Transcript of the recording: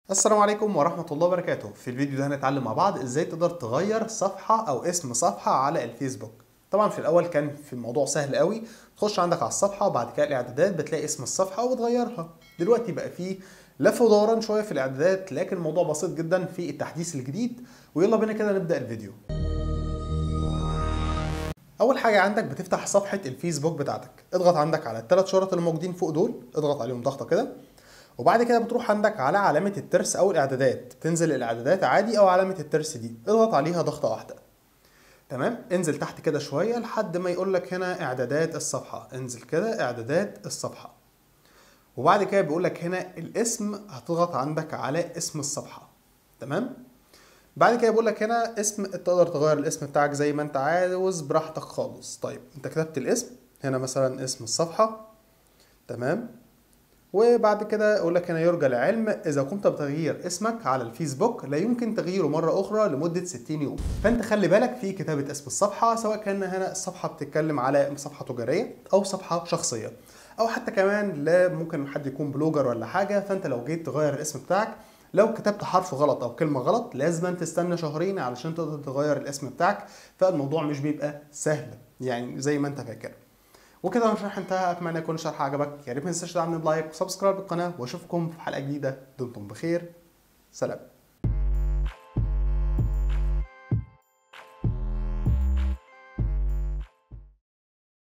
السلام عليكم ورحمة الله وبركاته في الفيديو ده هنتعلم مع بعض ازاي تقدر تغير صفحة او اسم صفحة على الفيسبوك طبعا في الاول كان في الموضوع سهل قوي تخش عندك على الصفحة وبعد كده الاعدادات بتلاقي اسم الصفحة وبتغيرها دلوقتي بقى فيه لف ودوران شوية في الاعدادات لكن الموضوع بسيط جدا في التحديث الجديد ويلا بينا كده نبدأ الفيديو اول حاجه عندك بتفتح صفحه الفيسبوك بتاعتك اضغط عندك على الثلاث شرط اللي موجودين فوق دول اضغط عليهم ضغطه كده وبعد كده بتروح عندك على علامه الترس او الاعدادات تنزل الاعدادات عادي او علامه الترس دي اضغط عليها ضغطه واحده تمام انزل تحت كده شويه لحد ما يقول لك هنا اعدادات الصفحه انزل كده اعدادات الصفحه وبعد كده بيقول لك هنا الاسم هتضغط عندك على اسم الصفحه تمام بعد كده بيقول لك هنا اسم تقدر تغير الاسم بتاعك زي ما انت عاوز براحتك خالص طيب انت كتبت الاسم هنا مثلا اسم الصفحة تمام وبعد كده يقول لك هنا يرجى العلم اذا قمت بتغيير اسمك على الفيسبوك لا يمكن تغييره مره اخرى لمده 60 يوم فانت خلي بالك في كتابه اسم الصفحه سواء كان هنا الصفحه بتتكلم على صفحه تجاريه او صفحه شخصيه او حتى كمان لا ممكن حد يكون بلوجر ولا حاجه فانت لو جيت تغير الاسم بتاعك لو كتبت حرف غلط او كلمه غلط لازم تستنى شهرين علشان تقدر تغير الاسم بتاعك فالموضوع مش بيبقى سهل يعني زي ما انت فاكر وكده الشرح انتهى اتمنى يكون الشرح عجبك يا ريت ما تنساش تدعمني بلايك وسبسكرايب القناه واشوفكم في حلقه جديده دمتم بخير سلام